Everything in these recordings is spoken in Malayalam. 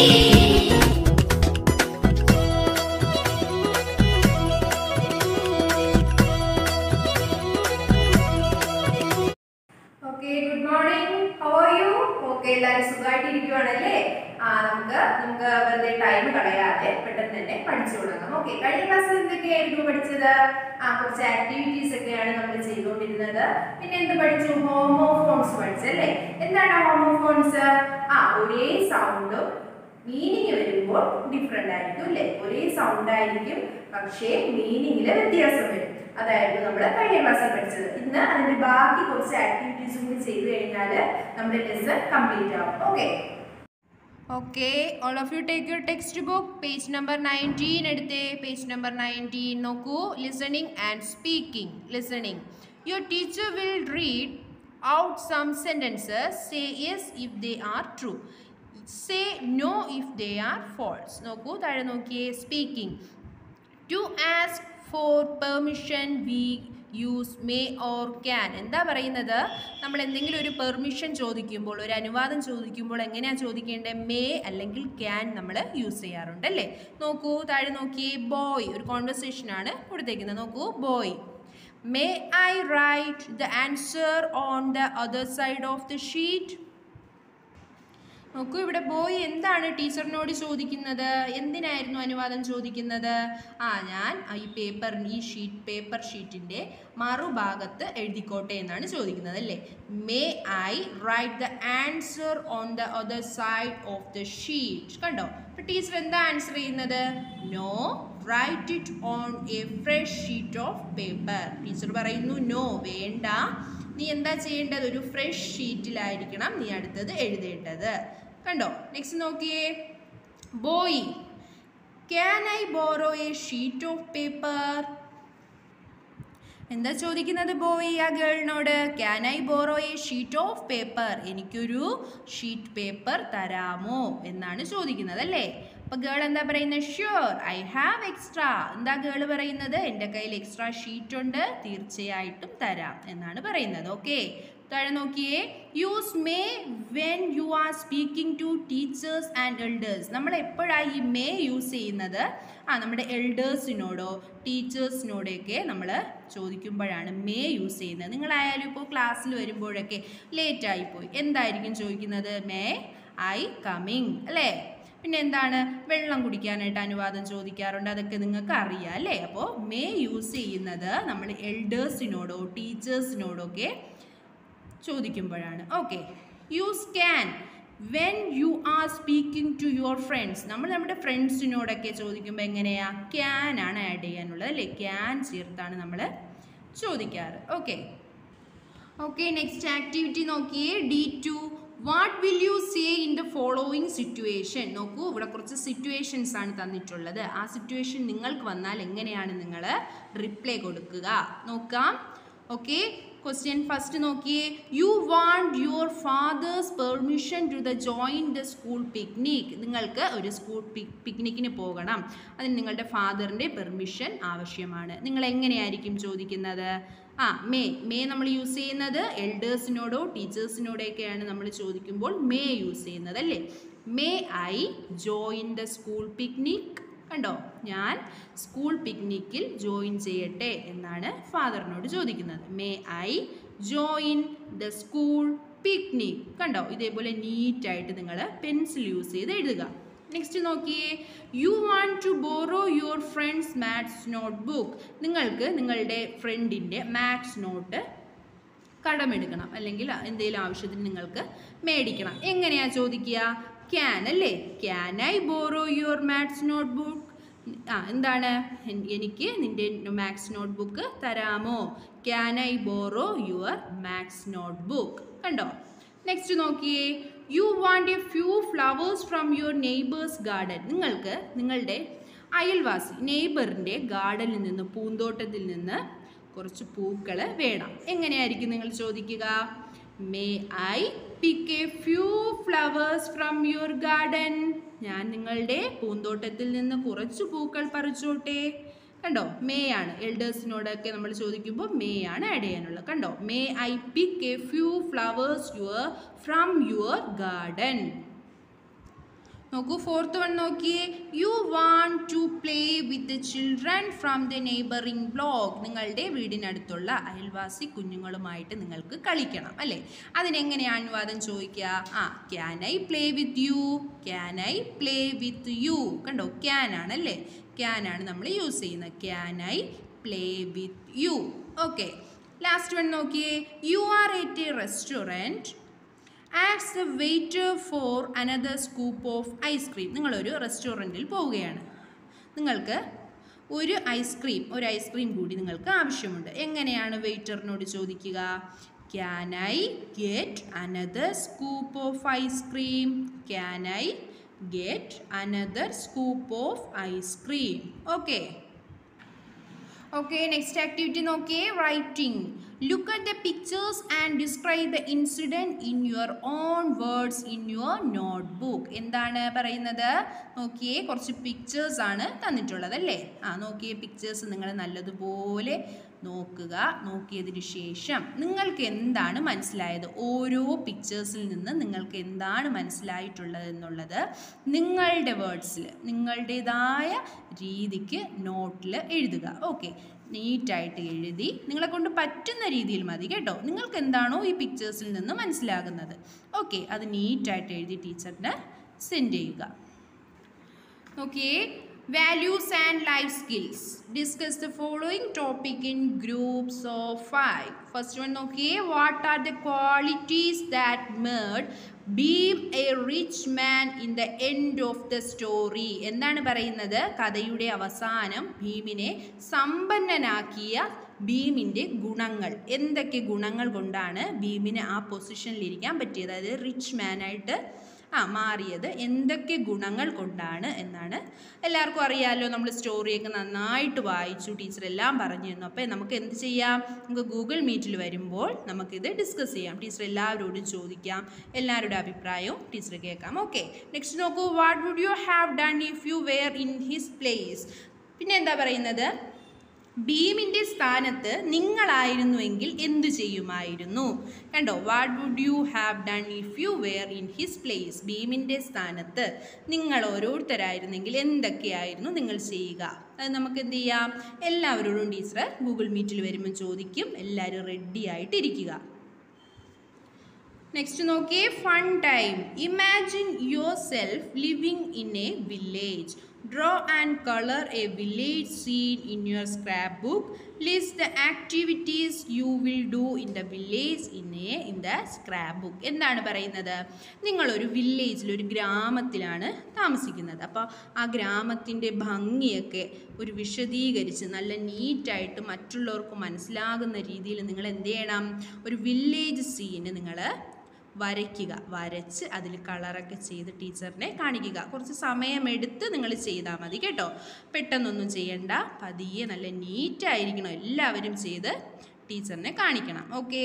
Okay good morning how are you okay എല്ലാവരും സുഖമായിട്ടിരിക്കുവാണല്ലേ ആ നമുക്ക് നമുക്ക് വെറുതെ ടൈം കളയാതെ പെട്ടെന്ന് തന്നെ പഠിച്ചു തുടങ്ങാം ഓക്കെ കഴിഞ്ഞ ക്ലാസ്സിൽ എന്തൊക്കെയായിരുന്നു പഠിച്ചത് ആ കുറച്ച് ആക്ടിവിറ്റീസ് ഒക്കെയാണ് നമ്മൾ ചെയ്തുകൊണ്ടിരുന്നത് പിന്നെ എന്ത് പഠിച്ചു ഹോമോഫോൺസ് പഠിച്ചല്ലേ എന്താണ് ഹോമോഫോൺസ് ആ ഒരേ സൗണ്ടും മീനിങ് വരുമ്പോൾ ഡിഫറെന്റ് ആയിരിക്കും അല്ലേ ഒരേ സൗണ്ട് ആയിരിക്കും പക്ഷേ മീനിങ്ങിൽ വ്യത്യാസം വരും അതായിരുന്നു നമ്മൾ കഴിഞ്ഞ ക്ലാസ്സിൽ പഠിച്ചത് ഇന്ന് അതിന്റെ ബാക്കി കുറച്ച് ആക്ടിവിറ്റീസും കൂടി ചെയ്തു കഴിഞ്ഞാൽ നമ്മുടെ ലെസൺ കംപ്ലീറ്റ് ആവും okay okay all of you take your textbook page number nineteen എടുത്തേ പേജ് നമ്പർ നയൻറ്റീൻ നോക്കൂ listening and speaking listening your teacher will read out some sentences say yes if they are true say no if they are false നോക്കൂ താഴെ നോക്കിയേ speaking to ask for permission we use may or can എന്താ പറയുന്നത് നമ്മൾ എന്തെങ്കിലും ഒരു പെർമിഷൻ ചോദിക്കുമ്പോൾ ഒരു അനുവാദം ചോദിക്കുമ്പോൾ എങ്ങനെയാണ് ചോദിക്കേണ്ടത് മേ അല്ലെങ്കിൽ ക്യാൻ നമ്മൾ യൂസ് ചെയ്യാറുണ്ട് അല്ലേ നോക്കൂ താഴെ നോക്കിയേ ബോയ് ഒരു കോൺവെർസേഷൻ ആണ് കൊടുത്തേക്കുന്നത് നോക്കൂ boy may I write the answer on the other side of the sheet നോക്കൂ ഇവിടെ ബോയ് എന്താണ് ടീച്ചറിനോട് ചോദിക്കുന്നത് എന്തിനായിരുന്നു അനുവാദം ചോദിക്കുന്നത് ആ ഞാൻ ഈ പേപ്പർ ഈ ഷീറ്റ് പേപ്പർ ഷീറ്റിൻ്റെ മറുഭാഗത്ത് എഴുതിക്കോട്ടെ എന്നാണ് ചോദിക്കുന്നത് അല്ലേ may I write the answer on the other side of the sheet കണ്ടോ അപ്പോൾ ടീച്ചർ എന്താ ആൻസർ ചെയ്യുന്നത് no write it on a fresh sheet of paper teacher പറയുന്നു നോ വേണ്ട നീ എന്താ ചെയ്യേണ്ടത് ഒരു ഫ്രഷ് ഷീറ്റിലായിരിക്കണം നീ അടുത്തത് എഴുതേണ്ടത് കണ്ടോ നെക്സ്റ്റ് നോക്കിയേ boy can I borrow a sheet of paper എന്താ ചോദിക്കുന്നത് ബോയ് ആ ഗേളിനോട് can I borrow a sheet of paper എനിക്കൊരു ഷീറ്റ് പേപ്പർ തരാമോ എന്നാണ് ചോദിക്കുന്നത് അല്ലേ അപ്പൊ ഗേൾ എന്താ പറയുന്നത് ഷ്യൂർ ഐ ഹാവ് എക്സ്ട്രാ എന്താ ഗേൾ പറയുന്നത് എൻ്റെ കയ്യിൽ എക്സ്ട്രാ ഷീറ്റ് ഉണ്ട് തീർച്ചയായിട്ടും തരാം എന്നാണ് പറയുന്നത് ഓക്കെ താഴെ നോക്കിയേ use may when you are speaking to teachers and elders നമ്മൾ എപ്പോഴാണ് ഈ മേ യൂസ് ചെയ്യുന്നത് ആ നമ്മുടെ എൽഡേഴ്സിനോടോ ടീച്ചേഴ്സിനോടൊക്കെ നമ്മൾ ചോദിക്കുമ്പോഴാണ് മേ യൂസ് ചെയ്യുന്നത് നിങ്ങളായാലും ഇപ്പോൾ ക്ലാസ്സിൽ വരുമ്പോഴൊക്കെ ലേറ്റ് ആയിപ്പോയി എന്തായിരിക്കും ചോദിക്കുന്നത് മേ ഐ കമ്മിങ് അല്ലേ പിന്നെ എന്താണ് വെള്ളം കുടിക്കാനായിട്ട് അനുവാദം ചോദിക്കാറുണ്ട് അതൊക്കെ നിങ്ങൾക്ക് അറിയാം അല്ലേ അപ്പോൾ മേ യൂസ് ചെയ്യുന്നത് നമ്മൾ എൽഡേഴ്സിനോടോ ടീച്ചേഴ്സിനോടോ ഒക്കെ ചോദിക്കുമ്പോഴാണ് okay use can when you are speaking to your friends നമ്മൾ നമ്മുടെ ഫ്രണ്ട്സിനോടൊക്കെ ചോദിക്കുമ്പോൾ എങ്ങനെയാ ക്യാൻ ആണ് ആഡ് ചെയ്യാനുള്ളത് അല്ലേ ക്യാൻ ചേർത്താണ് നമ്മൾ ചോദിക്കാറ് ഓക്കെ ഓക്കെ നെക്സ്റ്റ് ആക്ടിവിറ്റി നോക്കിയേ D two what will you say in the following situation നോക്കൂ ഇവിടെ കുറച്ച് സിറ്റുവേഷൻസ് ആണ് തന്നിട്ടുള്ളത് ആ സിറ്റുവേഷൻ നിങ്ങൾക്ക് വന്നാൽ എങ്ങനെയാണ് നിങ്ങൾ റിപ്ലൈ കൊടുക്കുക നോക്കാം ഓക്കെ ക്വസ്റ്റ്യൻ ഫസ്റ്റ് നോക്കിയേ you want your father's permission to the join the school picnic നിങ്ങൾക്ക് ഒരു സ്കൂൾ പിക്നിക്കിന് പോകണം അതിന് നിങ്ങളുടെ ഫാദറിൻ്റെ പെർമിഷൻ ആവശ്യമാണ് നിങ്ങൾ എങ്ങനെയായിരിക്കും ചോദിക്കുന്നത് ആ മേ മേ നമ്മൾ യൂസ് ചെയ്യുന്നത് എൽഡേഴ്സിനോടോ ടീച്ചേഴ്സിനോടൊക്കെയാണ് നമ്മൾ ചോദിക്കുമ്പോൾ മേ യൂസ് ചെയ്യുന്നത് അല്ലേ may I join the school picnic കണ്ടോ ഞാൻ സ്കൂൾ പിക്നിക്കിൽ ജോയിൻ ചെയ്യട്ടെ എന്നാണ് ഫാദറിനോട് ചോദിക്കുന്നത് may I join the school picnic കണ്ടോ ഇതേപോലെ നീറ്റായിട്ട് നിങ്ങൾ പെൻസിൽ യൂസ് ചെയ്ത് എഴുതുക നെക്സ്റ്റ് നോക്കിയേ you want to borrow your friend's maths notebook നിങ്ങൾക്ക് നിങ്ങളുടെ ഫ്രണ്ടിൻ്റെ മാത്സ് നോട്ട് കടമെടുക്കണം അല്ലെങ്കിൽ എന്തെങ്കിലും ആവശ്യത്തിന് നിങ്ങൾക്ക് മേടിക്കണം എങ്ങനെയാ ചോദിക്കുക ക്യാൻ അല്ലേ can I borrow your maths notebook ആ എന്താണ് എൻ- എനിക്ക് നിൻ്റെ മാത്സ് നോട്ട് ബുക്ക് തരാമോ can I borrow your maths notebook കണ്ടോ നെക്സ്റ്റ് നോക്കിയേ you want a few flowers from your neighbour's garden നിങ്ങൾക്ക് നിങ്ങളുടെ അയൽവാസി നെയ്ബറിൻ്റെ ഗാർഡനിൽ നിന്ന് പൂന്തോട്ടത്തിൽ നിന്ന് കുറച്ച് പൂക്കൾ വേണം എങ്ങനെയായിരിക്കും നിങ്ങൾ ചോദിക്കുക may I pick a few flowers from your garden ഞാൻ നിങ്ങളുടെ പൂന്തോട്ടത്തിൽ നിന്ന് കുറച്ച് പൂക്കൾ പറിച്ചോട്ടെ കണ്ടോ മേ ആണ് എൽഡേഴ്സിനോടൊക്കെ നമ്മൾ ചോദിക്കുമ്പോൾ മേ ആണ് ആഡ് ചെയ്യാനുള്ളത് കണ്ടോ may I pick a few flowers your from your garden നോക്കൂ ഫോർത്ത് വൺ നോക്കിയേ you want to play with children from the neighbouring block നിങ്ങളുടെ വീടിനടുത്തുള്ള അയൽവാസി കുഞ്ഞുങ്ങളുമായിട്ട് നിങ്ങൾക്ക് കളിക്കണം അല്ലേ അതിനെങ്ങനെയാണ് അനുവാദം ചോദിക്കുക ആ can I play with you can I play with you കണ്ടോ ക്യാൻ ആണ് അല്ലേ ക്യാൻ ആണ് നമ്മൾ യൂസ് ചെയ്യുന്നത് can I play with you okay last one നോക്കിയേ you are at a restaurant ആക്സ് a waiter for another scoop of ice cream നിങ്ങളൊരു റെസ്റ്റോറൻറ്റിൽ പോവുകയാണ് നിങ്ങൾക്ക് ഒരു ഐസ്ക്രീം ഒരു ഐസ്ക്രീം കൂടി നിങ്ങൾക്ക് ആവശ്യമുണ്ട് എങ്ങനെയാണ് വെയിറ്ററിനോട് ചോദിക്കുക can I get another scoop of ice cream can I get another scoop of ice cream okay okay next activity നോക്കിയേ writing look at the pictures and describe the incident in your own words in your notebook എന്താണ് പറയുന്നത് നോക്കിയേ കുറച്ച് പിക്ചേഴ്സ് ആണ് തന്നിട്ടുള്ളത് അല്ലേ ആ നോക്കിയേ പിക്ചേഴ്സ് നിങ്ങൾ നല്ലതുപോലെ നോക്കുക നോക്കിയതിന് ശേഷം നിങ്ങൾക്ക് എന്താണ് മനസ്സിലായത് ഓരോ പിക്ചേഴ്സിൽ നിന്ന് നിങ്ങൾക്ക് എന്താണ് മനസ്സിലായിട്ടുള്ളത് എന്നുള്ളത് നിങ്ങളുടെ വേർഡ്സിൽ നിങ്ങളുടേതായ രീതിക്ക് നോട്ടിൽ എഴുതുക ഓക്കെ നീറ്റായിട്ട് എഴുതി നിങ്ങളെ കൊണ്ട് പറ്റുന്ന രീതിയിൽ മതി കേട്ടോ നിങ്ങൾക്ക് എന്താണോ ഈ പിക്ചേഴ്സിൽ നിന്ന് മനസ്സിലാകുന്നത് ഓക്കെ അത് നീറ്റായിട്ട് എഴുതി ടീച്ചറിന് സെൻഡ് ചെയ്യുക നോക്കിയേ values and life skills discuss the following topic in groups of five first one നോക്കിയേ what are the qualities that made Bheem a rich man in the end of the story എന്താണ് പറയുന്നത് കഥയുടെ അവസാനം ഭീമിനെ സമ്പന്നനാക്കിയ ഭീമിൻ്റെ ഗുണങ്ങൾ എന്തൊക്കെ ഗുണങ്ങൾ കൊണ്ടാണ് ഭീമിന് ആ പൊസിഷനിലിരിക്കാൻ പറ്റിയത് അതായത് റിച്ച് മാനായിട്ട് ആ മാറിയത് എന്തൊക്കെ ഗുണങ്ങൾ കൊണ്ടാണ് എന്നാണ് എല്ലാവർക്കും അറിയാമല്ലോ നമ്മൾ സ്റ്റോറിയൊക്കെ നന്നായിട്ട് വായിച്ചു ടീച്ചർ എല്ലാം പറഞ്ഞു തന്നു അപ്പോൾ നമുക്ക് എന്ത് ചെയ്യാം നമുക്ക് ഗൂഗിൾ മീറ്റിൽ വരുമ്പോൾ നമുക്കിത് ഡിസ്കസ് ചെയ്യാം ടീച്ചർ എല്ലാവരോടും ചോദിക്കാം എല്ലാവരുടെ അഭിപ്രായവും ടീച്ചർ കേൾക്കാം ഓക്കെ നെക്സ്റ്റ് നോക്കൂ what would you have done if you were in his place പിന്നെ എന്താ പറയുന്നത് ഭീമിൻ്റെ സ്ഥാനത്ത് നിങ്ങളായിരുന്നുവെങ്കിൽ എന്തു ചെയ്യുമായിരുന്നു കണ്ടോ what would you have done if you were in his place ഭീമിൻ്റെ സ്ഥാനത്ത് നിങ്ങൾ ഓരോരുത്തരായിരുന്നെങ്കിൽ എന്തൊക്കെയായിരുന്നു നിങ്ങൾ ചെയ്യുക അത് നമുക്ക് എന്ത് ചെയ്യാം എല്ലാവരോടും ടീച്ചർ ഗൂഗിൾ മീറ്റിൽ വരുമ്പോൾ ചോദിക്കും എല്ലാവരും റെഡി ആയിട്ടിരിക്കുക നെക്സ്റ്റ് നോക്കിയേ fun time imagine yourself living in a village draw and colour a village scene in your scrapbook list the activities you will do in the village in a in the scrapbook എന്താണ് പറയുന്നത് നിങ്ങളൊരു വില്ലേജിൽ ഒരു ഗ്രാമത്തിലാണ് താമസിക്കുന്നത് അപ്പോൾ ആ ഗ്രാമത്തിൻ്റെ ഭംഗിയൊക്കെ ഒരു വിശദീകരിച്ച് നല്ല നീറ്റായിട്ട് മറ്റുള്ളവർക്ക് മനസ്സിലാകുന്ന രീതിയിൽ നിങ്ങൾ എന്ത് ചെയ്യണം ഒരു വില്ലേജ് സീന് നിങ്ങൾ വരയ്ക്കുക വരച്ച് അതിൽ കളറൊക്കെ ചെയ്ത് ടീച്ചറിനെ കാണിക്കുക കുറച്ച് സമയമെടുത്ത് നിങ്ങൾ ചെയ്താൽ മതി കേട്ടോ പെട്ടെന്നൊന്നും ചെയ്യണ്ട പതിയെ നല്ല നീറ്റായിരിക്കണം എല്ലാവരും ചെയ്ത് ടീച്ചറിനെ കാണിക്കണം okay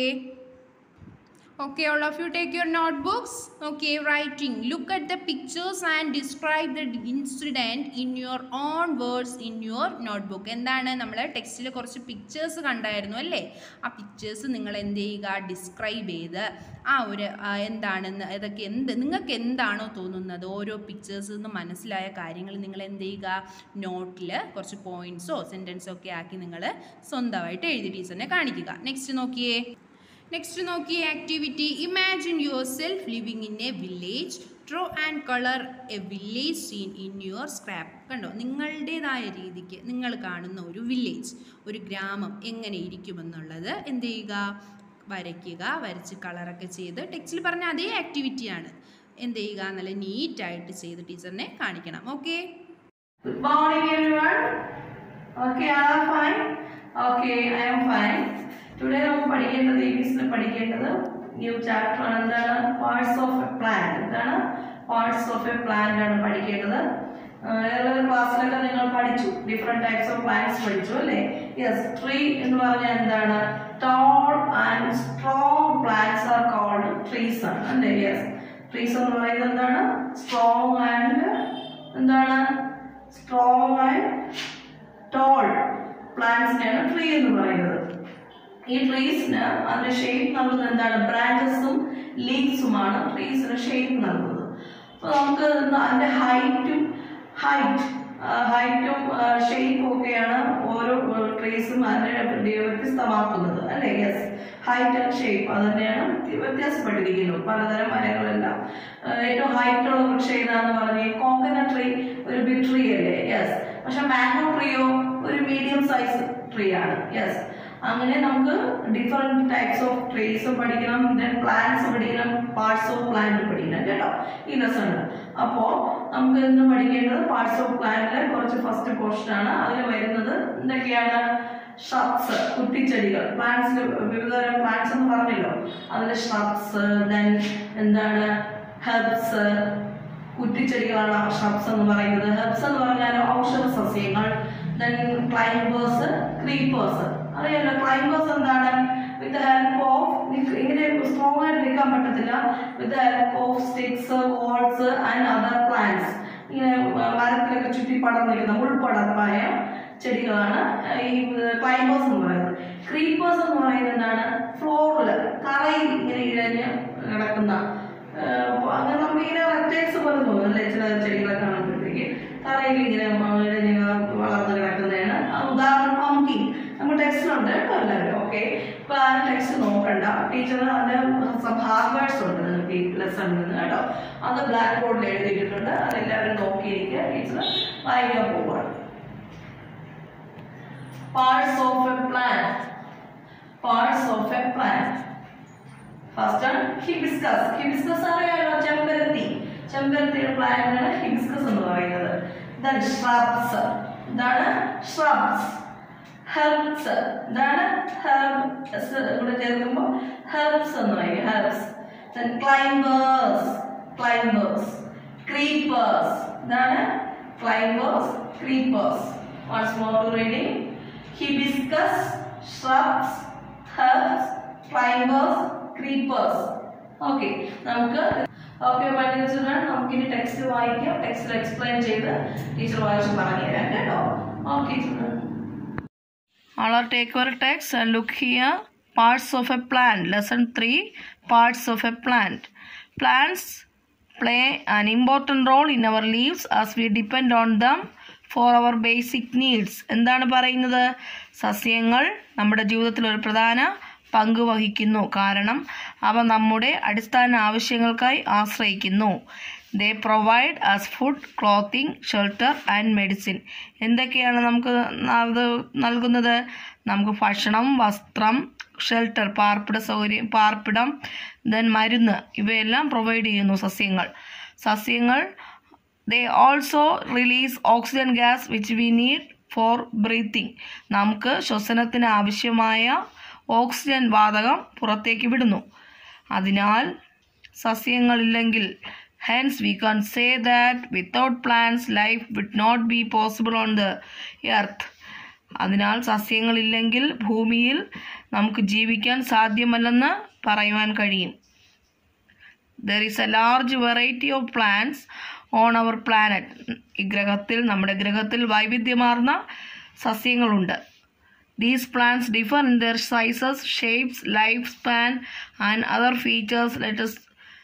Okay, all of you take your notebooks. Okay, writing. Look at the pictures and describe the incident in your own words in your notebook. എന്താണ് നമ്മൾ ടെക്സ്റ്റിൽ കുറച്ച് പിക്ചേഴ്സ് കണ്ടായിരുന്നു അല്ലേ ആ പിക്ചേഴ്സ് നിങ്ങൾ എന്ത് ചെയ്യുക ഡിസ്ക്രൈബ് ചെയ്ത് ആ ഒരു ആ, എന്താണെന്ന് ഇതൊക്കെ എന്ത് നിങ്ങൾക്ക് എന്താണോ തോന്നുന്നത് ഓരോ പിക്ചേഴ്സിൽ നിന്ന് മനസ്സിലായ കാര്യങ്ങൾ നിങ്ങൾ എന്ത് ചെയ്യുക നോട്ടിൽ കുറച്ച് പോയിൻറ്റ്സോ സെൻറ്റൻസോ ഒക്കെ ആക്കി നിങ്ങൾ സ്വന്തമായിട്ട് എഴുതി ടീച്ചറിനെ കാണിക്കുക നെക്സ്റ്റ് നോക്കിയേ നെക്സ്റ്റ് നോക്കിയ activity imagine yourself living in a village draw and colour a village scene in your scrap കണ്ടോ നിങ്ങളുടേതായ രീതിക്ക് നിങ്ങൾ കാണുന്ന ഒരു വില്ലേജ് ഒരു ഗ്രാമം എങ്ങനെ ഇരിക്കുമെന്നുള്ളത് എന്ത് ചെയ്യുക വരയ്ക്കുക വരച്ച് കളറൊക്കെ ചെയ്ത് ടെക്സ്റ്റിൽ പറഞ്ഞ അതേ ആക്ടിവിറ്റിയാണ് എന്ത് ചെയ്യുക നല്ല നീറ്റായിട്ട് ചെയ്ത് ടീച്ചറിനെ കാണിക്കണം okay Good morning, everyone. Okay, are you fine? Okay, I am fine. Today നമുക്ക് പഠിക്കേണ്ടത് ഇംഗ്ലീഷിൽ പഠിക്കേണ്ടത് ന്യൂ ചാപ്റ്റർ ആണ് എന്താണ് പാർട്സ് ഓഫ് എ പ്ലാന്റ് എന്താണ് പാർട്സ് ഓഫ് എ പ്ലാന്റ് ആണ് പഠിക്കേണ്ടത് ക്ലാസ്സിലൊക്കെ നിങ്ങൾ പഠിച്ചു ഡിഫറെന്റ് ടൈപ്സ് ഓഫ് പ്ലാന്റ്സ് പഠിച്ചു അല്ലേ യെസ് ട്രീ എന്ന് പറഞ്ഞാൽ എന്താണ് tall and strong plants are called trees ആണ് അല്ലേ യെസ് ട്രീസ് എന്ന് പറയുന്നത് എന്താണ് സ്ട്രോങ് ആൻഡ് എന്താണ് സ്ട്രോങ് ആൻഡ് ടോൾ പ്ലാന്റ്സിനെയാണ് ട്രീ എന്ന് പറയുന്നത് ഈ ട്രീസിന് അതിന്റെ ഷേപ്പ് നൽകുന്നത് എന്താണ് ബ്രാഞ്ചസും ലീവ്സുമാണ് ട്രീസിന് ഷേപ്പ് നൽകുന്നത് അപ്പോൾ നമുക്ക് അതിൻ്റെ ഹൈറ്റും ഹൈറ്റ് ഹൈറ്റും ഷേപ്പും ഒക്കെയാണ് ഓരോ ട്രീസും അതിനെ വ്യത്യസ്തമാക്കുന്നത് അല്ലേ യെസ് ഹൈറ്റ് ആൻഡ് ഷേപ്പ് അത് തന്നെയാണ് വ്യത്യാസപ്പെട്ടിരിക്കുന്നു പലതരം മരങ്ങളെല്ലാം ആ, ഏറ്റവും ഹൈറ്റ് ഉള്ള വൃക്ഷം ഏതാന്ന് പറഞ്ഞ് കോക്കനട്ട് ട്രീ ഒരു ബിഗ് ട്രീ അല്ലേ യെസ് പക്ഷെ മാംഗോ ട്രീയോ ഒരു മീഡിയം സൈസ് ട്രീ ആണ് യെസ് അങ്ങനെ നമുക്ക് ഡിഫറെന്റ് ടൈപ്സ് ഓഫ് ട്രീസും പഠിക്കണം ദെൻ പ്ലാന്റ്സ് പഠിക്കണം പാർട്സ് ഓഫ് പ്ലാന്റ് പഠിക്കണം കേട്ടോ ഈ ലെസണിൽ അപ്പോൾ നമുക്ക് ഇന്ന് പഠിക്കേണ്ടത് പാർട്സ് ഓഫ് പ്ലാന്റിലെ കുറച്ച് ഫസ്റ്റ് പോർഷൻ ആണ് അതിൽ വരുന്നത് എന്തൊക്കെയാണ് ഷ്രബ്സ് കുറ്റിച്ചെടികൾ പ്ലാന്റ്സിൽ വിവിധതരം പ്ലാന്റ്സ് എന്ന് പറഞ്ഞല്ലോ അതിൽ ഷ്രബ്സ് ദെൻ എന്താണ് ഹെർബ്സ് കുറ്റിച്ചെടികളാണ് ഷ്രബ്സ് എന്ന് പറയുന്നത് ഹെർബ്സ് എന്ന് പറഞ്ഞാൽ ഔഷധ സസ്യങ്ങൾ ദെൻ ക്ലൈംബേഴ്സ് ക്രീപ്പേഴ്സ് അറിയാലോ ക്ലൈംബേഴ്സ് എന്താണ് വിത്ത് ഹെൽപ്പ് ഓഫ് ഇങ്ങനെ സ്ട്രോങ് ആയിട്ട് നിൽക്കാൻ പറ്റത്തില്ല with help of sticks walls and other plants ഇങ്ങനെ മരത്തിലൊക്കെ ചുറ്റി പടർന്നിരിക്കുന്ന ഉൾപ്പടർപ്പായ ചെടികളാണ് ഈ ക്ലൈംബേഴ്സ് എന്ന് പറയുന്നത് ക്രീപ്പേഴ്സ് എന്ന് പറയുന്നത് എന്താണ് ഫ്ലോറിൽ തറയിൽ ഇങ്ങനെ ഇഴഞ്ഞ് കിടക്കുന്ന ഏഹ് അപ്പൊ അങ്ങനെ നമുക്ക് ഇങ്ങനെ റെക്ടൈൽസ് പോലെ തോന്നും അല്ലേ ചില ചെടികളെ കാണുമ്പോഴത്തേക്ക് തറയിൽ ഇങ്ങനെ ഇഴഞ്ഞ് വളർന്ന് കിടക്കുന്നതാണ് ആ ഉദാഹരണം പംകിൻ നമ്മുടെ ടെക്സ്റ്റിലുണ്ട് കേട്ടോ എല്ലാവരും ഓക്കെ ഇപ്പൊ ആ ടെക്സ്റ്റ് നോക്കണ്ട ടീച്ചർ അതിന്റെ ഹാർവേഴ്സ് ഉണ്ട് നിങ്ങൾക്ക് ഈ ലെസണിൽ നിന്ന് കേട്ടോ അത് ബ്ലാക്ക് ബോർഡിൽ എഴുതിയിട്ടുണ്ട് അതെല്ലാവരും നോക്കിയിരിക്കുക ടീച്ചർ വായിക്കാൻ പോവുകയാണ് parts of a plant parts of a plant first ആണ് ഹിബിസ്കസ് ഹിബിസ്കസ് അറിയാലോ ചെമ്പരത്തി ചെമ്പരത്തിയുടെ പ്ലാന്റ് ആണ് ഹിബിസ്കസ് എന്ന് പറയുന്നത് ദെൻ shrubs ഇതാണ് shrubs ഹെർബ്സ് ഇതാണ് ഹെർബ്സ് കൂടെ ചേർക്കുമ്പോൾ ഹെർബ്സ് എന്ന് പറയും herbs then climbers climbers creepers ഇതാണ് climbers creepers what's more to reading hibiscus shrubs herbs climbers creepers okay നമുക്ക് ഓക്കെ പഠിച്ചിട്ടാണ് നമുക്ക് ഇനി ടെക്സ്റ്റ് വായിക്കാം ടെക്സ്റ്റ് എക്സ്പ്ലെയിൻ ചെയ്ത് ടീച്ചർ വായിച്ച് പറഞ്ഞു തരാം കേട്ടോ okay children All are take our text and look here. Parts of a plant. Lesson 3. Parts of a plant. Plants play an important role in our lives as we depend on them for our basic needs. എന്താണ് പറയുന്നത് സസ്യങ്ങൾ നമ്മുടെ ജീവിതത്തിൽ ഒരു പ്രധാന പങ്ക് വഹിക്കുന്നു കാരണം അവ നമ്മുടെ അടിസ്ഥാന ആവശ്യങ്ങൾക്കായി ആശ്രയിക്കുന്നു they provide us food clothing shelter and medicine എന്തൊക്കെയാണ് നമുക്ക് അത് നൽകുന്നത് നമുക്ക് ഭക്ഷണം വസ്ത്രം ഷെൽട്ടർ പാർപ്പിട സൗകര്യം പാർപ്പിടം ദെൻ മരുന്ന് ഇവയെല്ലാം പ്രൊവൈഡ് ചെയ്യുന്നു സസ്യങ്ങൾ സസ്യങ്ങൾ they also release oxygen gas which we need for breathing നമുക്ക് ശ്വസനത്തിന് ആവശ്യമായ ഓക്സിജൻ വാതകം പുറത്തേക്ക് വിടുന്നു അതിനാൽ സസ്യങ്ങളില്ലെങ്കിൽ hence we can say that without plants life would not be possible on the earth അതിനാൽ സസ്യങ്ങളില്ലെങ്കിൽ ഭൂമിയിൽ നമുക്ക് ജീവിക്കാൻ സാധ്യമല്ലെന്ന് പറയുവാൻ കഴിയും there is a large variety of plants on our planet ഈ ഗ്രഹത്തിൽ നമ്മുടെ ഗ്രഹത്തിൽ വൈവിധ്യമാർന്ന സസ്യങ്ങളുണ്ട് these plants differ in their sizes shapes life span and other features let's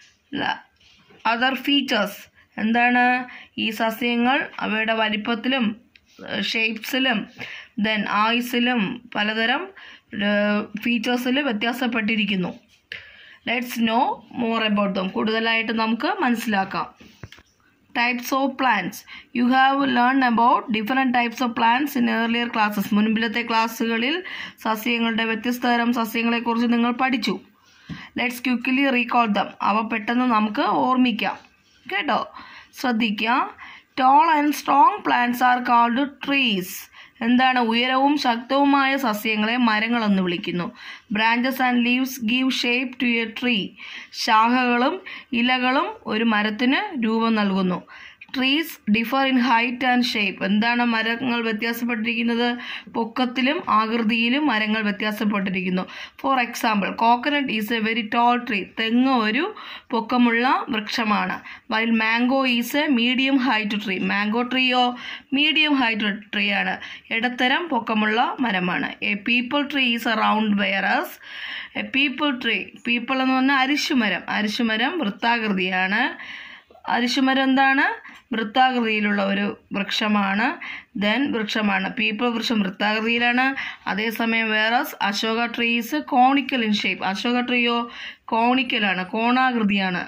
other features എന്താണ് ഈ സസ്യങ്ങൾ അവയുടെ വലിപ്പത്തിലും ഷേപ്സിലും ദെൻ ആയുസിലും പലതരം ഫീച്ചേഴ്സിൽ വ്യത്യാസപ്പെട്ടിരിക്കുന്നു let's know more about them കൂടുതലായിട്ട് നമുക്ക് മനസ്സിലാക്കാം types of plants you have learn about different types of plants in earlier classes മുൻപിലത്തെ ക്ലാസ്സുകളിൽ സസ്യങ്ങളുടെ വ്യത്യസ്ത തരം സസ്യങ്ങളെക്കുറിച്ച് നിങ്ങൾ പഠിച്ചു ലെറ്റ്സ് ക്വിക്കലി റീകോൾ ദം അവ പെട്ടെന്ന് നമുക്ക് ഓർമ്മിക്കാം കേട്ടോ ശ്രദ്ധിക്കുക tall and strong plants are called trees എന്താണ് ഉയരവും ശക്തവുമായ സസ്യങ്ങളെ മരങ്ങളെന്ന് വിളിക്കുന്നു branches and leaves give shape to a tree ശാഖകളും ഇലകളും ഒരു മരത്തിന് രൂപം നൽകുന്നു trees differ in height and shape എന്താണ് മരങ്ങൾ വ്യത്യാസപ്പെട്ടിരിക്കുന്നത് പൊക്കത്തിലും ആകൃതിയിലും മരങ്ങൾ വ്യത്യാസപ്പെട്ടിരിക്കുന്നു for example coconut is a very tall tree തെങ്ങ് ഒരു പൊക്കമുള്ള വൃക്ഷമാണ് while mango is a medium height tree mango ട്രീയോ മീഡിയം ഹൈറ്റ് ട്രീ ആണ് ഇടത്തരം പൊക്കമുള്ള മരമാണ് a peepal tree is a round whereas a peepal tree peepal എന്ന് പറഞ്ഞാൽ അരിശുമരം അരിശുമരം വൃത്താകൃതിയാണ് അരിശുമരം എന്താണ് വൃത്താകൃതിയിലുള്ള ഒരു വൃക്ഷമാണ് ദെൻ വൃക്ഷമാണ് പീപ്പിൾ വൃക്ഷം വൃത്താകൃതിയിലാണ് അതേസമയം വേറെ Ashoka trees conical in shape Ashoka ട്രീയോ കോണിക്കലാണ് കോണാകൃതിയാണ്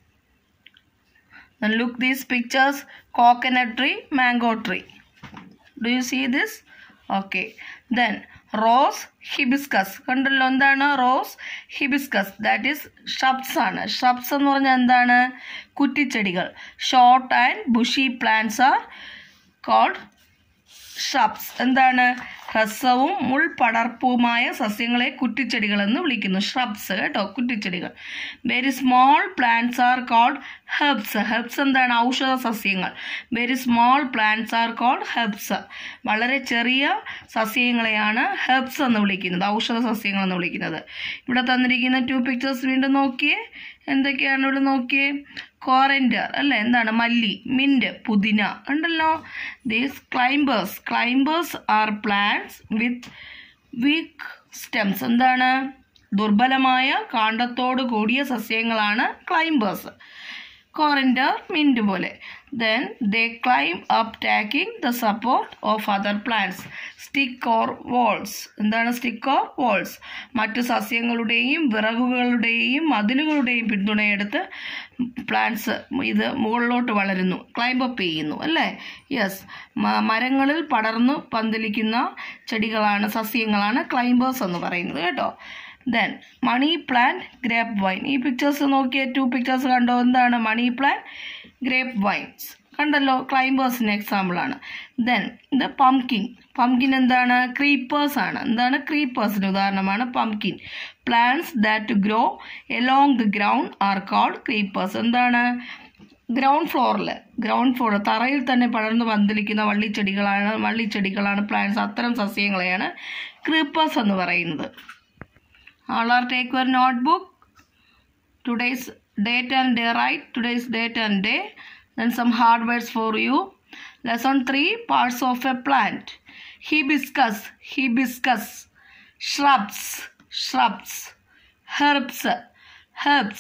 Then look these pictures coconut tree, mango tree. Do you see this? Okay. Then rose hibiscus. കണ്ടല്ലോ എന്താണ് rose hibiscus that is shrubs ആണ് ഷബ്സ് എന്ന് പറഞ്ഞാൽ എന്താണ് കുറ്റിച്ചെടികൾ short and bushy plants are called shrubs എന്താണ് ഹ്രസ്വവും മുൾപടർപ്പുമായ സസ്യങ്ങളെ കുറ്റിച്ചെടികൾ എന്ന് വിളിക്കുന്നു ഷ്രബ്സ് കേട്ടോ കുറ്റിച്ചെടികൾ very small plants are called herbs herbs എന്താണ് ഔഷധ സസ്യങ്ങൾ very small plants are called herbs വളരെ ചെറിയ സസ്യങ്ങളെയാണ് ഹെർബ്സ് എന്ന് വിളിക്കുന്നത് ഔഷധ സസ്യങ്ങൾ എന്ന് വിളിക്കുന്നത് ഇവിടെ തന്നിരിക്കുന്ന ടു പിക്ചേഴ്സ് വീണ്ടും നോക്കിയേ എന്തൊക്കെയാണ് ഇവിടെ നോക്കിയേ കോറൻഡർ അല്ലേ എന്താണ് മല്ലി മിൻറ്റ് പുതിന ഉണ്ടല്ലോ these climbers climbers are plants with weak stems എന്താണ് ദുർബലമായ കാണ്ടത്തോട് കൂടിയ സസ്യങ്ങളാണ് ക്ലൈംബേഴ്സ് കോറിൻഡർ മിൻറ്റ് പോലെ then they climb up taking the support of other plants stick or walls എന്താണ് സ്റ്റിക്ക് ഓർ വോൾസ് മറ്റു സസ്യങ്ങളുടെയും വിറകുകളുടെയും മതിലുകളുടെയും പിന്തുണയെടുത്ത് പ്ലാന്റ്സ് ഇത് മുകളിലോട്ട് വളരുന്നു ക്ലൈംബ് അപ്പ് ചെയ്യുന്നു അല്ലേ യെസ് മരങ്ങളിൽ പടർന്നു പന്തലിക്കുന്ന ചെടികളാണ് സസ്യങ്ങളാണ് ക്ലൈംബേഴ്സ് എന്ന് പറയുന്നത് കേട്ടോ then money plant grape vine ഈ പിക്ചേഴ്സ് നോക്കിയ ടു പിക്ചേഴ്സ് കണ്ടോ എന്താണ് മണി പ്ലാന്റ് ഗ്രേപ്പ് വൈൻസ് കണ്ടല്ലോ ക്ലൈംബേഴ്സിന് എക്സാമ്പിൾ ആണ് ദെൻ ഇത് പംകിൻ പംകിൻ എന്താണ് ക്രീപ്പേഴ്സ് ആണ് എന്താണ് ക്രീപ്പേഴ്സിന് ഉദാഹരണമാണ് pumpkin plants that grow along the ground are called creepers എന്താണ് ഗ്രൗണ്ട് ഫ്ലോറിൽ ഗ്രൗണ്ട് ഫ്ലോർ തറയിൽ തന്നെ പടർന്നു പന്തലിക്കുന്ന വള്ളിച്ചെടികളാണ് വള്ളിച്ചെടികളാണ് പ്ലാന്റ്സ് അത്തരം സസ്യങ്ങളെയാണ് ക്രീപ്പേഴ്സ് എന്ന് പറയുന്നത് all are take your notebook today's date and day right today's date and day then some hard words for you lesson 3 parts of a plant hibiscus hibiscus shrubs shrubs herbs herbs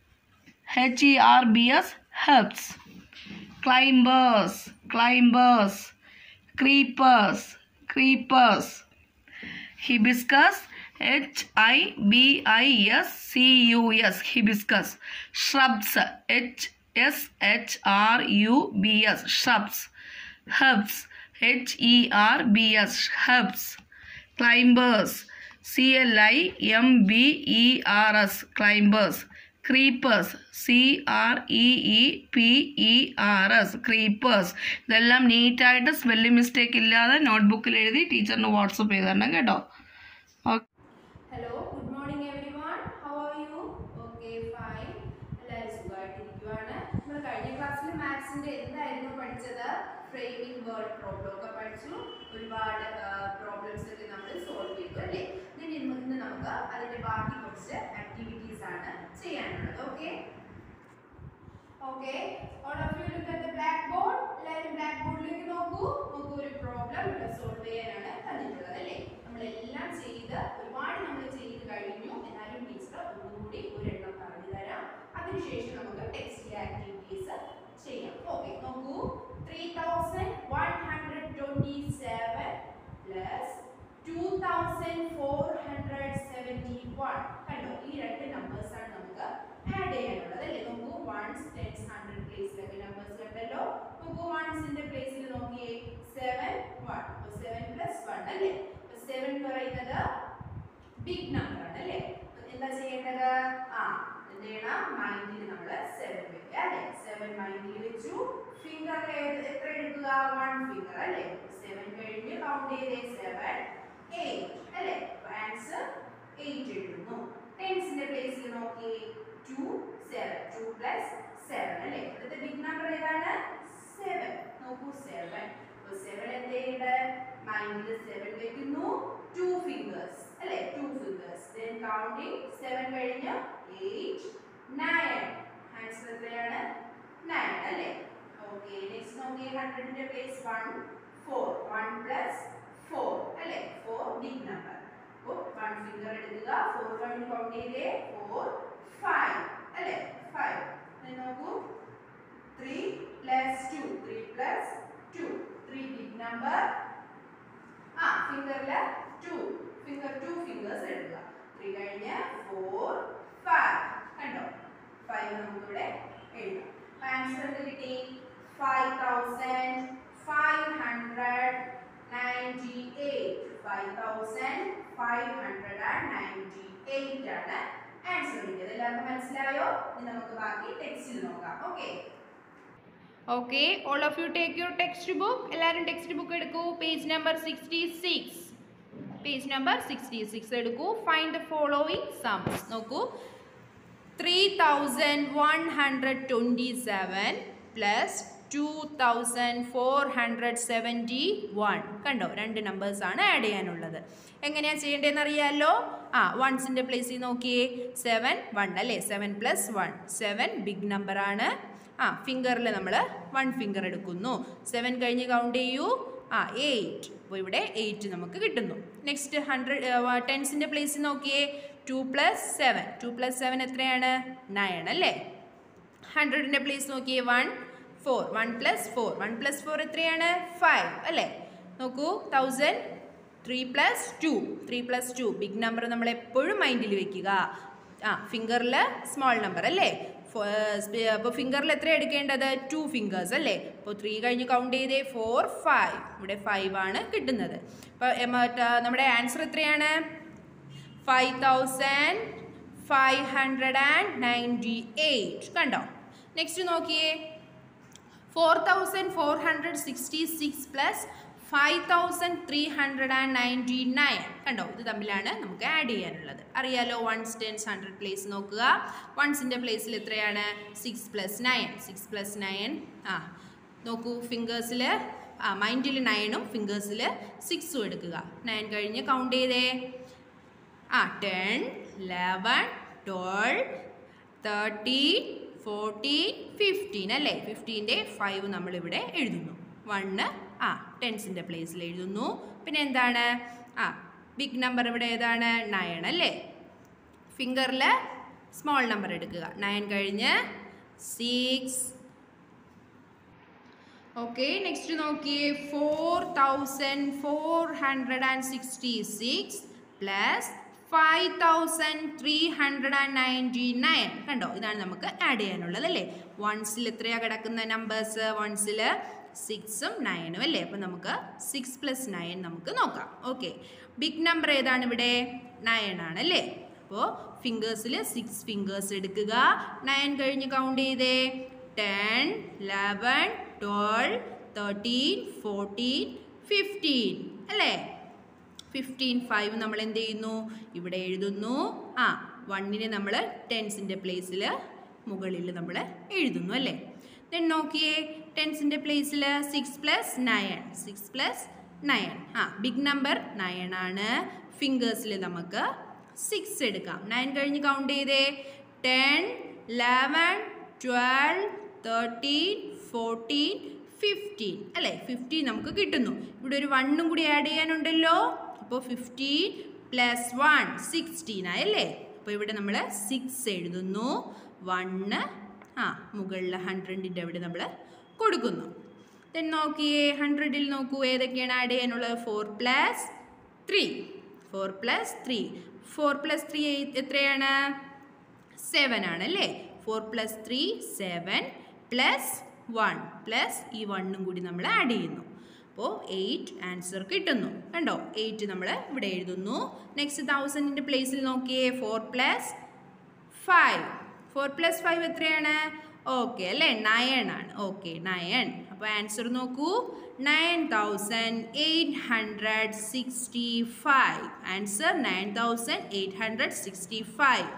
h e r b s herbs climbers climbers creepers creepers hibiscus H I B I S C U S hibiscus shrubs H S H R U B S shrubs herbs H E R B S herbs climbers C L I M B E R S climbers creepers C R E E P E R S creepers ഇതെല്ലാം നീറ്റായിട്ട് സ്പെല്ലിംഗ് മിസ്റ്റേക്ക് ഇല്ലാതെ നോട്ട്ബുക്കിൽ എഴുതി ടീച്ചറിന് വാട്സപ്പ് ചെയ്ത് തരണം കേട്ടോ okay hello good morning everyone how are you okay fine എല്ലാവരും സുഖമായിട്ടിരിക്കുവാണ് നമ്മൾ കഴിഞ്ഞ ക്ലാസ്സിൽ മാത്സിന്റെ എന്തായിരുന്നു പഠിച്ചത് ഫ്രെയിമിംഗ് വേർഡ് പ്രോബ്ലം ഒക്കെ പഠിച്ചു ഒരുപാട് പ്രോബ്ലംസ് ഒക്കെ നമ്മൾ സോൾവ് ചെയ്തു അല്ലേ ഇനി ഇന്ന് ഇന്ന് നമുക്ക് അതിന്റെ ബാക്കി കുറച്ച് ആക്ടിവിറ്റീസ് ആണ് ചെയ്യാനുള്ളത് okay okay all of you look at the blackboard എല്ലാവരും ബ്ലാക്ക് ബോർഡിലേക്ക് നോക്കൂ നോക്കൂ ഒരു പ്രോബ്ലം ഇവിടെ സോൾവ് ചെയ്യാനാണ് തന്നിട്ടുള്ളത് അല്ലേ നമ്മളെല്ലാം ചെയ്ത് ഒരുപാട് നമ്മൾ ചെയ്ത് കഴിഞ്ഞു എന്നാലും ടീച്ചർ ഒന്നുകൂടി ഒരെണ്ണം പറഞ്ഞു തരാം അതിനുശേഷം നമുക്ക് ടെക്സ്റ്റ് ആക്ടിവിറ്റീസ് ചെയ്യാം ഓക്കെ നോക്കൂ three thousand one hundred twenty seven plus two thousand four hundred seventy one കണ്ടോ ഈ രണ്ട് നമ്പേഴ്സ് ആണ് നമുക്ക് ആഡ് ചെയ്യാനുള്ളത് അല്ലേ നോക്കൂ വൺസ് ടെൻസ് ഹൺഡ്രഡ് പ്ലേസിലൊക്കെ നമ്പേഴ്സ് കണ്ടല്ലോ നോക്കൂ വൺസിന്റെ പ്ലേസിൽ നോക്കിയേ seven one seven plus one അല്ലേ സെവൻ എന്ന് പറയുന്നത് ബിഗ് നമ്പർ ആണ് അല്ലേ അപ്പൊ എന്താ ചെയ്യേണ്ടത് ആ എന്ത് ചെയ്യണം മൈൻഡിൽ നമ്മൾ സെവൻ വെക്കുക അല്ലേ സെവൻ മൈൻഡിൽ വെച്ചു ഫിംഗർ എത്ര എടുക്കുക വൺ ഫിംഗർ അല്ലേ സെവൻ കഴിഞ്ഞ് കൗണ്ട് ചെയ്തേ സെവൻ എയ്റ്റ് അല്ലേ ആൻസർ എയ്റ്റ് എഴുതുന്നു ടെൻസിന്റെ പ്ലേസിൽ നോക്കി two seven two plus seven അല്ലേ ഇവിടുത്തെ ബിഗ് നമ്പർ ഏതാണ് സെവൻ നോക്കൂ സെവൻ അപ്പോൾ സെവൻ എന്ത് ചെയ്യുന്നുണ്ട് മൈൻഡിൽ സെവൻ വെക്കുന്നു ടു ഫിംഗേഴ്സ് അല്ലേ two fingers then counting seven കഴിഞ്ഞ് എയ്റ്റ് നയൻ ആൻസർ എത്രയാണ് നയൻ അല്ലേ ഓക്കെ നെക്സ്റ്റ് നോക്കിയേ ഹൺഡ്രഡിന്റെ place one four one plus four അല്ലേ ഫോർ ബിഗ് നമ്പർ അപ്പോൾ വൺ ഫിംഗർ എടുക്കുക ഫോർ കഴിഞ്ഞ് കൗണ്ട് ചെയ്തേ ഫോർ ഫൈവ് അല്ലേ ഫൈവ് നോക്കൂ plus two three plus two three big number ആ ഫിംഗറില് ടു ഫിംഗർ ടു ഫിംഗേഴ്സ് എടുക്കുക ത്രീ കഴിഞ്ഞ് ഫോർ ഫൈവ് കണ്ടോ ഫൈവ് നമുക്കിവിടെ എഴുതാം ആൻസർ കിട്ടി five thousand five hundred ninety eight five thousand five hundred and ninety eight ആണ് ആൻസർ കിട്ടിയത് എല്ലാവർക്കും മനസ്സിലായോ ഇനി നമുക്ക് ബാക്കി ടെക്സ്റ്റിൽ നോക്കാം okay okay all of you take your textbook എല്ലാവരും ടെക്സ്റ്റ് ബുക്ക് എടുക്കൂ page number sixty six page number sixty six എടുക്കൂ ഫൈൻഡ് ദ ഫോളോവിങ് സംസ് നോക്കൂ three thousand one hundred twenty seven plus two thousand four hundred seventy one കണ്ടോ രണ്ട് നമ്പേഴ്സാണ് ആഡ് ചെയ്യാനുള്ളത് എങ്ങനെയാണ് ചെയ്യേണ്ടതെന്ന് അറിയാമല്ലോ ആ വൺസിൻ്റെ പ്ലേസിൽ നോക്കിയേ സെവൻ വൺ അല്ലേ seven plus one seven big നമ്പറാണ് ആ ഫിംഗറിൽ നമ്മൾ വൺ ഫിംഗർ എടുക്കുന്നു സെവൻ കഴിഞ്ഞ് കൗണ്ട് ചെയ്യൂ ആ എയ്റ്റ് അപ്പോൾ ഇവിടെ എയ്റ്റ് നമുക്ക് കിട്ടുന്നു നെക്സ്റ്റ് ഹൺഡ്രഡ് ടെൻസിൻ്റെ പ്ലേസിൽ നോക്കിയേ two plus seven two plus seven എത്രയാണ് നയൻ അല്ലേ ഹൺഡ്രഡിൻ്റെ പ്ലേസ് നോക്കിയേ one four one plus four one plus four എത്രയാണ് ഫൈവ് അല്ലേ നോക്കൂ thousand three plus two three plus two big number നമ്മൾ എപ്പോഴും മൈൻഡിൽ വെക്കുക ആ ഫിംഗറിൽ സ്മോൾ നമ്പർ അല്ലേ അപ്പോൾ ഫിംഗറിൽ എത്ര എടുക്കേണ്ടത് ടു ഫിംഗേഴ്സ് അല്ലേ അപ്പോൾ ത്രീ കഴിഞ്ഞ് കൗണ്ട് ചെയ്തേ ഫോർ ഫൈവ് ഇവിടെ ഫൈവ് ആണ് കിട്ടുന്നത് അപ്പോൾ നമ്മുടെ ആൻസർ എത്രയാണ് five thousand five hundred and ninety eight കണ്ടോ നെക്സ്റ്റ് നോക്കിയേ four thousand four hundred sixty six plus five thousand three hundred and ninety nine കണ്ടോ ഇത് തമ്മിലാണ് നമുക്ക് ആഡ് ചെയ്യാനുള്ളത് അറിയാലോ വൺസ് ടെൻസ് ഹൺഡ്രഡ് പ്ലേസ് നോക്കുക വൺസിൻ്റെ പ്ലേസിൽ എത്രയാണ് six plus nine six plus nine ആ നോക്കൂ ഫിംഗേഴ്സിൽ ആ മൈൻഡിൽ നയനും ഫിംഗേഴ്സിൽ സിക്സും എടുക്കുക നയൻ കഴിഞ്ഞ് കൗണ്ട് ചെയ്തേ ആ ten eleven twelve thirteen fourteen fifteen അല്ലേ ഫിഫ്റ്റീൻ്റെ ഫൈവ് നമ്മളിവിടെ എഴുതുന്നു വണ്ണ് ആ ടെൻസിൻ്റെ പ്ലേസിൽ എഴുതുന്നു പിന്നെ എന്താണ് ആ ബിഗ് നമ്പർ ഇവിടെ ഏതാണ് നയൻ അല്ലേ ഫിംഗറിൽ സ്മോൾ നമ്പർ എടുക്കുക നയൻ കഴിഞ്ഞ് സിക്സ് ഓക്കെ നെക്സ്റ്റ് നോക്കിയേ four thousand four hundred and sixty six plus five thousand three hundred and ninety nine കണ്ടോ ഇതാണ് നമുക്ക് ആഡ് ചെയ്യാനുള്ളത് അല്ലേ വൺസിൽ എത്രയാണ് കിടക്കുന്ന നമ്പേഴ്സ് വൺസിൽ സിക്സും നയനും അല്ലേ അപ്പോൾ നമുക്ക് സിക്സ് പ്ലസ് നയൻ നമുക്ക് നോക്കാം ഓക്കെ ബിഗ് നമ്പർ ഏതാണ് ഇവിടെ നയൻ ആണ് അല്ലേ അപ്പോൾ ഫിംഗേഴ്സിൽ സിക്സ് ഫിംഗേഴ്സ് എടുക്കുക നയൻ കഴിഞ്ഞ് കൗണ്ട് ചെയ്തേ ten eleven twelve thirteen fourteen fifteen അല്ലേ ഫിഫ്റ്റീൻ ഫൈവ് നമ്മൾ എന്ത് ചെയ്യുന്നു ഇവിടെ എഴുതുന്നു ആ വണ്ണിനെ നമ്മൾ ടെൻസിൻ്റെ പ്ലേസിൽ മുകളിൽ നമ്മൾ എഴുതുന്നു അല്ലേ ദെൻ നോക്കിയേ ടെൻസിൻ്റെ place six plus nine six plus nine ആ ബിഗ് നമ്പർ നയൻ ആണ് ഫിംഗേഴ്സിൽ നമുക്ക് സിക്സ് എടുക്കാം നയൻ കഴിഞ്ഞ് കൗണ്ട് ചെയ്തേ ten eleven twelve thirteen fourteen fifteen അല്ലേ ഫിഫ്റ്റീൻ നമുക്ക് കിട്ടുന്നു ഇവിടെ ഒരു വണ്ണും കൂടി ആഡ് ചെയ്യാനുണ്ടല്ലോ അപ്പോൾ ഫിഫ്റ്റീൻ പ്ലസ് വൺ സിക്സ്റ്റീൻ ആയല്ലേ അപ്പോൾ ഇവിടെ നമ്മൾ സിക്സ് എഴുതുന്നു വണ്ണ് ആ മുകളിൽ ഹൺഡ്രഡിൻ്റെ അവിടെ നമ്മൾ കൊടുക്കുന്നു ദെൻ നോക്കിയേ ഹൺഡ്രഡിൽ നോക്കൂ ഏതൊക്കെയാണ് ആഡ് ചെയ്യാനുള്ളത് four plus three four plus three four plus three എത്രയാണ് സെവൻ ആണ് അല്ലേ four plus three seven plus one plus ഈ വണ്ണും കൂടി നമ്മൾ ആഡ് ചെയ്യുന്നു അപ്പോൾ എയ്റ്റ് ആൻസർ കിട്ടുന്നു കണ്ടോ എയ്റ്റ് നമ്മൾ ഇവിടെ എഴുതുന്നു നെക്സ്റ്റ് തൗസൻഡിൻ്റെ പ്ലേസിൽ നോക്കിയേ four plus five four plus five എത്രയാണ് ഓക്കെ അല്ലേ നയൻ ആണ് ഓക്കെ നയൻ അപ്പോൾ ആൻസർ നോക്കൂ nine thousand eight hundred sixty five answer nine thousand eight hundred sixty five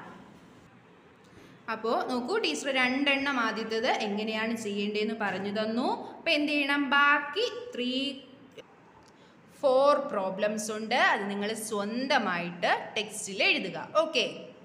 അപ്പോൾ നോക്കൂ ടീച്ചർ രണ്ടെണ്ണം ആദ്യത്തേത് എങ്ങനെയാണ് ചെയ്യേണ്ടതെന്ന് പറഞ്ഞു തന്നു അപ്പോൾ എന്ത് ചെയ്യണം ബാക്കി ത്രീ ഫോർ പ്രോബ്ലംസ് ഉണ്ട് അത് നിങ്ങൾ സ്വന്തമായിട്ട് ടെക്സ്റ്റിൽ എഴുതുക okay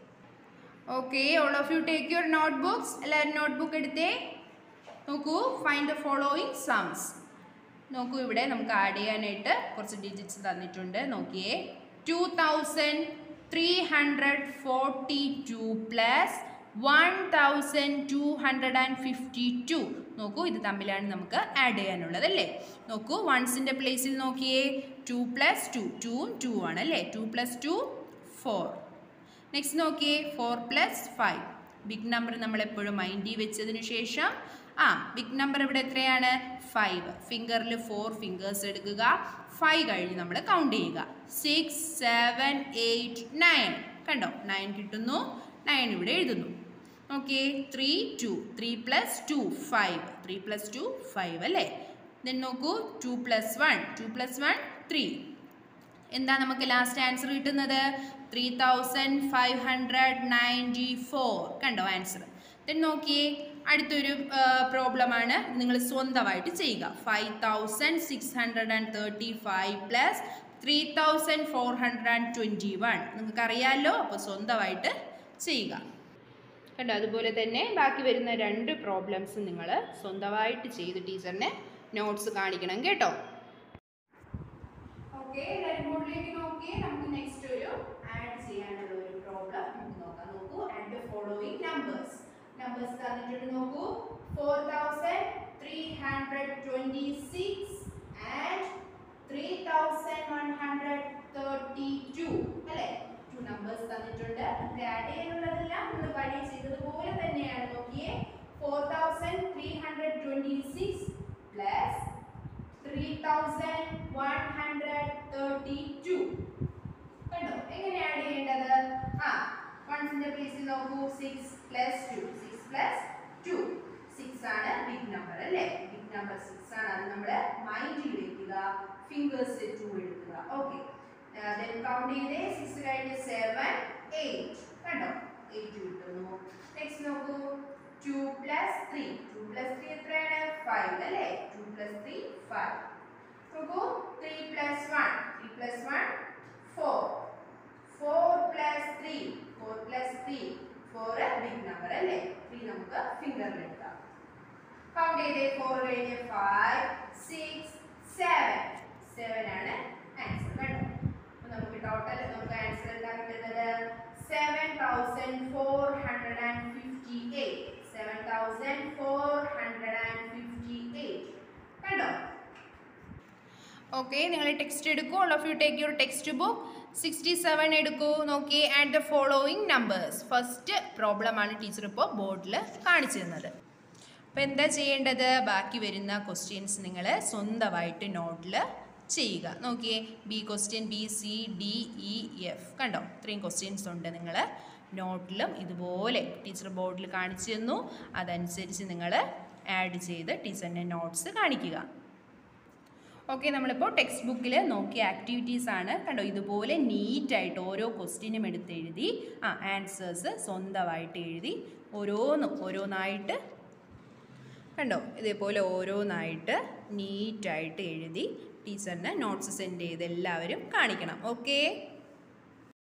okay all of you take your notebooks എല്ലാവരും നോട്ട് ബുക്ക് എടുത്തേ നോക്കൂ ഫൈൻഡ് ദ ഫോളോയിങ് സംസ് നോക്കൂ ഇവിടെ നമുക്ക് ആഡ് ചെയ്യാനായിട്ട് കുറച്ച് ഡിജിറ്റ്സ് തന്നിട്ടുണ്ട് നോക്കിയേ two thousand three hundred forty two plus one thousand two hundred and fifty two നോക്കൂ ഇത് തമ്മിലാണ് നമുക്ക് ആഡ് ചെയ്യാനുള്ളത് അല്ലേ നോക്കൂ വൺസിൻ്റെ പ്ലേസിൽ നോക്കിയേ ടു പ്ലസ് ടു ടൂവും ടു ആണ് അല്ലേ two plus two four next നോക്കിയേ four plus five big number നമ്മൾ എപ്പോഴും മൈൻഡിൽ വെച്ചതിന് ശേഷം ആ ബിഗ് നമ്പർ ഇവിടെ എത്രയാണ് ഫൈവ് ഫിംഗറിൽ ഫോർ ഫിംഗേഴ്സ് എടുക്കുക ഫൈവ് കഴിഞ്ഞ് നമ്മൾ കൗണ്ട് ചെയ്യുക സിക്സ് സെവൻ എയ്റ്റ് നയൻ കണ്ടോ നയൻ കിട്ടുന്നു നയൻ ഇവിടെ എഴുതുന്നു okay three two three plus two five three plus two five അല്ലേ ദെൻ നോക്കൂ two plus one two plus one three എന്താ നമുക്ക് ലാസ്റ്റ് ആൻസർ കിട്ടുന്നത് three thousand five hundred ninety four കണ്ടോ ആൻസർ ദെൻ നോക്കിയേ അടുത്തൊരു പ്രോബ്ലമാണ് നിങ്ങൾ സ്വന്തമായിട്ട് ചെയ്യുക five thousand six hundred and thirty five plus three thousand four hundred and twenty one നിങ്ങൾക്കറിയാമല്ലോ അപ്പോൾ സ്വന്തമായിട്ട് ചെയ്യുക കണ്ടോ അതുപോലെ തന്നെ ബാക്കി വരുന്ന രണ്ട് പ്രോബ്ലംസ് നിങ്ങൾ സ്വന്തമായിട്ട് ചെയ്ത് ടീച്ചറിനെ നോട്ട്സ് കാണിക്കണം കേട്ടോ ഓക്കെ എല്ലാവരും ബോർഡിലേക്ക് നോക്കിയേ നമുക്ക് നെക്സ്റ്റ് ഒരു ആഡ് ചെയ്യാനുള്ള ഒരു പ്രോബ്ലം നമുക്ക് നോക്കാം നോക്കൂ add the following numbers numbers തന്നിട്ടുണ്ട് നോക്കൂ four thousand three hundred twenty six and three thousand one hundred thirty two അല്ലേ ടു നമ്പേഴ്സ് തന്നിട്ടുണ്ട് നമുക്ക് ആഡ് ചെയ്യാനുള്ളതെല്ലാം നമ്മൾ പഴയ ചെയ്തതുപോലെ തന്നെയാണ് നോക്കിയേ four thousand three hundred twenty six plus 3132 കണ്ടോ എങ്ങനെ ആഡ് ചെയ്യേണ്ടത് ആ വൺസിന്റെ പ്ലേസിൽ നോക്കൂ 6 പ്ലസ് 2 6 പ്ലസ് 2 6 ആണ് ബിഗ് നമ്പർ അല്ലേ ബിഗ് നമ്പർ 6 ആണ് അത് നമ്മൾ മൈൻഡിൽ വെക്കുക ഫിംഗേഴ്സ് 2 എടുക്കുക ഓക്കെ ദെൻ കൗണ്ട് ചെയ്തേ 6 കഴിഞ്ഞ് 7 8 കണ്ടോ 8 കിട്ടുന്നു നെക്സ്റ്റ് നോക്കൂ 2 പ്ലസ് 3 2 പ്ലസ് 3 എത്രയാണ് 5 അല്ലേ 2 പ്ലസ് 3 5 നോക്കൂ 3 plus 1 3 plus 1 4 4 plus 3 4 plus 3 4 big number അല്ലേ 3 നമുക്ക് ഫിംഗറിൽ എടുക്കാം കൗണ്ട് ചെയ്തേ 4 കഴിഞ്ഞ് 5 6 7 7 ആണ് ആൻസർ കണ്ടോ അപ്പോൾ നമുക്ക് ടോട്ടൽ നമുക്ക് ആൻസർ എന്താ കിട്ടുന്നത് 7458 7458 കണ്ടോ ഓക്കെ നിങ്ങൾ ടെക്സ്റ്റ് എടുക്കൂ all of you take your textbook sixty seven എടുക്കൂ നോക്കി and the following numbers first പ്രോബ്ലമാണ് ടീച്ചർ ഇപ്പോൾ ബോർഡിൽ കാണിച്ചു തന്നത് അപ്പോൾ എന്താ ചെയ്യേണ്ടത് ബാക്കി വരുന്ന ക്വസ്റ്റ്യൻസ് നിങ്ങൾ സ്വന്തമായിട്ട് നോട്ടിൽ ചെയ്യുക നോക്കിയേ B question B C D E F കണ്ടോ ഇത്രയും ക്വസ്റ്റ്യൻസ് ഉണ്ട് നിങ്ങൾ നോട്ടിലും ഇതുപോലെ ടീച്ചർ ബോർഡിൽ കാണിച്ചു തന്നു അതനുസരിച്ച് നിങ്ങൾ ആഡ് ചെയ്ത് ടീച്ചറിൻ്റെ നോട്ട്സ് കാണിക്കുക ഓക്കെ നമ്മളിപ്പോൾ ടെക്സ്റ്റ് ബുക്കിൽ നോക്കിയ ആക്ടിവിറ്റീസ് ആണ് കണ്ടോ ഇതുപോലെ നീറ്റായിട്ട് ഓരോ ക്വസ്റ്റ്യനും എടുത്ത് എഴുതി ആ ആൻസേഴ്സ് സ്വന്തമായിട്ട് എഴുതി ഓരോന്നും ഓരോന്നായിട്ട് കണ്ടോ ഇതേപോലെ ഓരോന്നായിട്ട് നീറ്റായിട്ട് എഴുതി ടീച്ചറിന് നോട്ട്സ് സെൻഡ് ചെയ്ത് എല്ലാവരും കാണിക്കണം ഓക്കേ